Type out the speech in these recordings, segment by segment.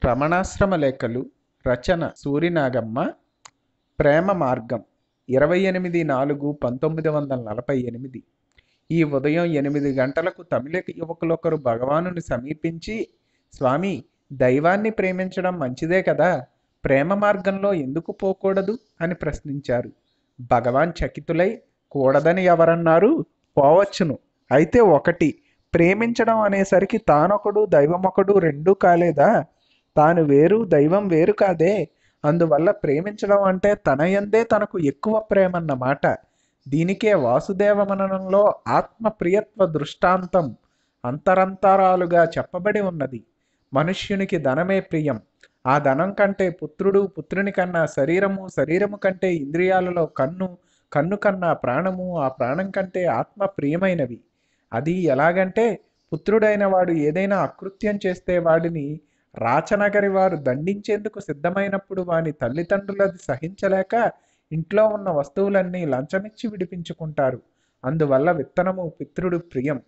రమణాశ్రమ లేఖలు రచన సూరినాగమ్మ ప్రేమ మార్గం ఇరవై ఎనిమిది నాలుగు పంతొమ్మిది వందల నలభై ఎనిమిది ఈ ఉదయం ఎనిమిది గంటలకు తమిళ యువకులొకరు భగవానుని సమీపించి స్వామి దైవాన్ని ప్రేమించడం మంచిదే కదా ప్రేమ మార్గంలో ఎందుకు పోకూడదు అని ప్రశ్నించారు భగవాన్ చకితులై కూడదని ఎవరన్నారు పోవచ్చును అయితే ఒకటి ప్రేమించడం అనేసరికి తానొకడు దైవమొకడు రెండూ కాలేదా తాను వేరు దైవం వేరు కాదే అందువల్ల ప్రేమించడం అంటే తన యందే తనకు ఎక్కువ ప్రేమన్నమాట దీనికే వాసుదేవ మననంలో ఆత్మ ప్రియత్వ దృష్టాంతం అంతరంతరాలుగా చెప్పబడి ఉన్నది మనుష్యునికి ధనమే ప్రియం ఆ ధనం కంటే పుత్రుడు పుత్రుని కన్నా శరీరము శరీరము కంటే ఇంద్రియాలలో కన్ను కన్ను కన్నా ప్రాణము ఆ ప్రాణం కంటే ఆత్మ ప్రియమైనవి అది ఎలాగంటే పుత్రుడైన వాడు ఏదైనా అకృత్యం చేస్తే వాడిని రాచనగరి వారు దండించేందుకు సిద్ధమైనప్పుడు వాని తల్లిదండ్రులది సహించలేక ఇంట్లో ఉన్న వస్తువులన్నీ లంచమిచ్చి విడిపించుకుంటారు అందువల్ల విత్తనము పితృడు ప్రియం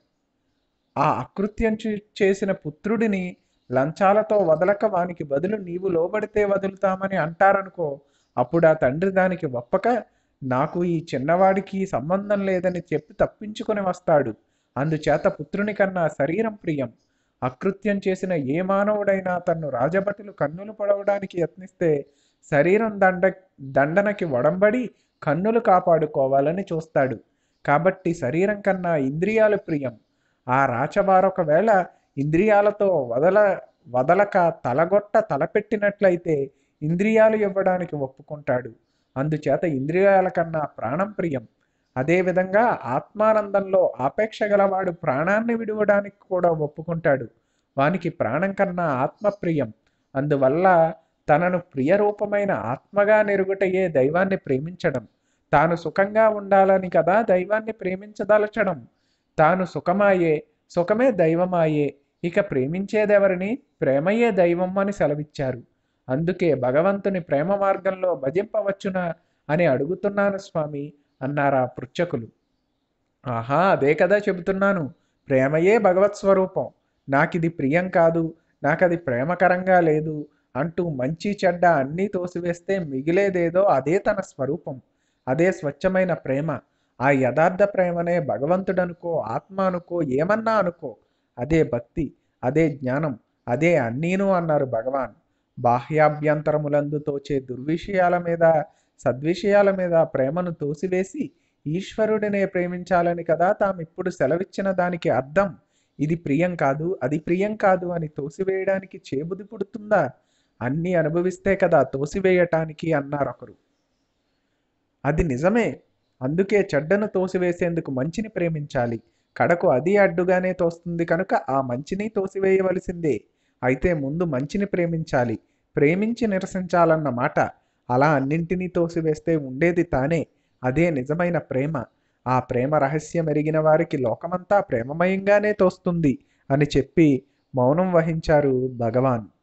ఆ అకృత్యం చే- చేసిన పుత్రుడిని లంచాలతో వదలక వానికి బదులు నీవు లోబడితే వదులుతామని అంటారనుకో అప్పుడు ఆ తండ్రి దానికి ఒప్పక నాకు ఈ చిన్నవాడికి సంబంధం లేదని చెప్పి తప్పించుకొని వస్తాడు అందుచేత పుత్రుని కన్నా శరీరం ప్రియం అకృత్యం చేసిన ఏ మానవుడైనా తన్ను రాజభటులు కన్నులు పొడవడానికి యత్నిస్తే శరీరం దండ దండనకి వడంబడి కన్నులు కాపాడుకోవాలని చూస్తాడు కాబట్టి శరీరం కన్నా ఇంద్రియాలు ప్రియం ఆ రాచవారొకవేళ ఇంద్రియాలతో వదల వదలక తలగొట్ట తలపెట్టినట్లయితే ఇంద్రియాలు ఇవ్వడానికి ఒప్పుకుంటాడు అందుచేత ఇంద్రియాల కన్నా ప్రాణం ప్రియం అదేవిధంగా ఆత్మానందంలో ఆపేక్ష గలవాడు ప్రాణాన్ని విడువడానికి కూడా ఒప్పుకుంటాడు వానికి ప్రాణం కన్నా ఆత్మ ప్రియం అందువల్ల తనను ప్రియరూపమైన ఆత్మగా నెరుగుటయే దైవాన్ని ప్రేమించడం తాను సుఖంగా ఉండాలని కదా దైవాన్ని ప్రేమించదలచడం తాను సుఖమాయే సుఖమే దైవమాయే ఇక ప్రేమించేదెవరిని ప్రేమయే దైవం అని సెలవిచ్చారు అందుకే భగవంతుని ప్రేమ మార్గంలో భజింపవచ్చునా అని అడుగుతున్నాను స్వామి అన్నారా పృచ్ఛకులు ఆహా అదే కదా చెబుతున్నాను ప్రేమయే భగవత్ స్వరూపం నాకిది ప్రియం కాదు నాకది ప్రేమకరంగా లేదు అంటూ మంచి చెడ్డ అన్నీ తోసివేస్తే మిగిలేదేదో అదే తన స్వరూపం అదే స్వచ్ఛమైన ప్రేమ ఆ యథార్థ ప్రేమనే భగవంతుడనుకో ఆత్మ అనుకో ఏమన్నా అనుకో అదే భక్తి అదే జ్ఞానం అదే అన్నీను అన్నారు భగవాన్ బాహ్యాభ్యంతరములందు తోచే దుర్విషయాల మీద సద్విషయాల మీద ప్రేమను తోసివేసి ఈశ్వరుడినే ప్రేమించాలని కదా తామిప్పుడు సెలవిచ్చిన దానికి అర్థం ఇది ప్రియం కాదు అది ప్రియం కాదు అని తోసివేయడానికి చేబుది పుడుతుందా అన్నీ అనుభవిస్తే కదా తోసివేయటానికి అన్నారు ఒకరు అది నిజమే అందుకే చెడ్డను తోసివేసేందుకు మంచిని ప్రేమించాలి కడకు అది అడ్డుగానే తోస్తుంది కనుక ఆ మంచిని తోసివేయవలసిందే అయితే ముందు మంచిని ప్రేమించాలి ప్రేమించి నిరసించాలన్న మాట అలా అన్నింటినీ తోసివేస్తే ఉండేది తానే అదే నిజమైన ప్రేమ ఆ ప్రేమ రహస్యం ఎరిగిన వారికి లోకమంతా ప్రేమమయంగానే తోస్తుంది అని చెప్పి మౌనం వహించారు భగవాన్